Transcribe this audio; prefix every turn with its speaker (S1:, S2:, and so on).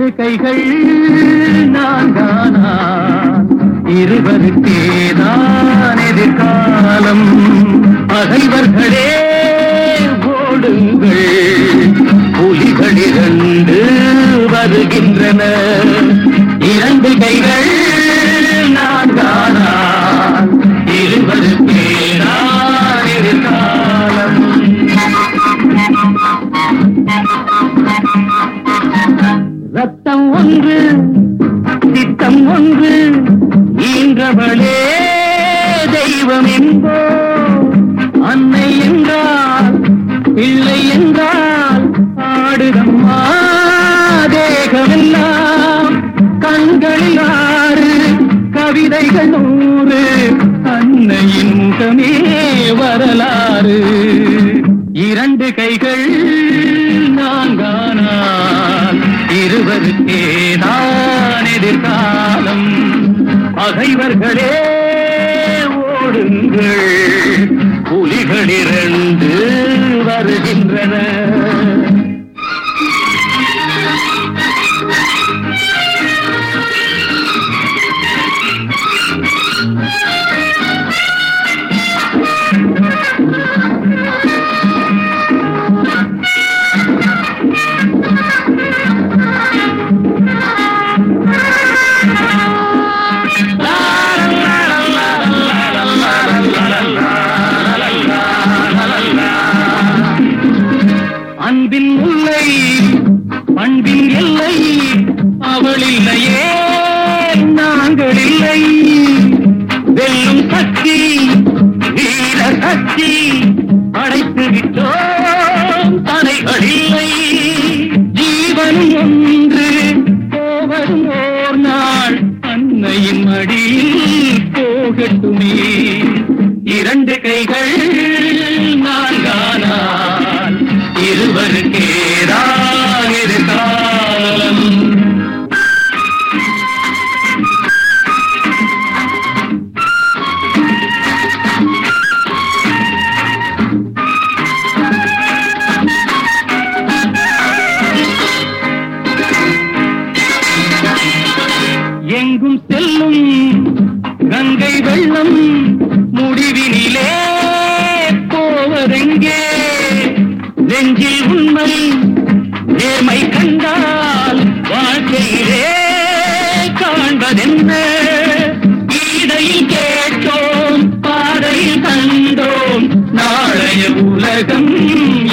S1: இரண்டு கைகள் நான்கானா இருவருக்கேதான் எதிர்காலம் பகைவர்களே ஓடுங்கள் புலிகள் இரண்டு வருகின்றன இரண்டு கைகள் நான்கானா இருவருக்கேதான் எதிர்காலம் ரத்தம் ஒன்று சித்தம் ஒன்று ஈன்றவளே தெய்வம் என்போ அன்னை என்றால் பிள்ளை என்றால் ஆடுதம்மா தேகமெல்லாம் கண்களில் ஆறு கவிதைகள் நூறு அன்னையின் முகமே வரலாறு இரண்டு கைகள் நான்கானால் இருவருக்கே நான் எதிர்காலம் பகைவர்களே ஓடுங்கள் புலிகள் இரண்டு வருகின்றன அன்பின் முல்லை பண்பின் எல்லை அவள் இல்லையே நாங்கள் இல்லை வெல்லும் சக்தி வீர சக்தி படைத்து விட்டோம் தனைகள் இல்லை ஜீவன் ஒன்று போவதும் ஓர் நாள் அன்னையின் மடியில் போகட்டுமே இரண்டு கைகள் நான்கானால் இருவருக்கேதான் எதிர்காலம் எங்கும் செல்லும் கங்கை வெள்ளம் முடிவினிலே போவதெங்கே நெஞ்சில் உண்மை நேர்மை கண்டால் வாழ்க்கையிலே காண்பதென்ன கீதையில் கேட்டோம் பாதையில் கண்டோம் நாளைய உலகம்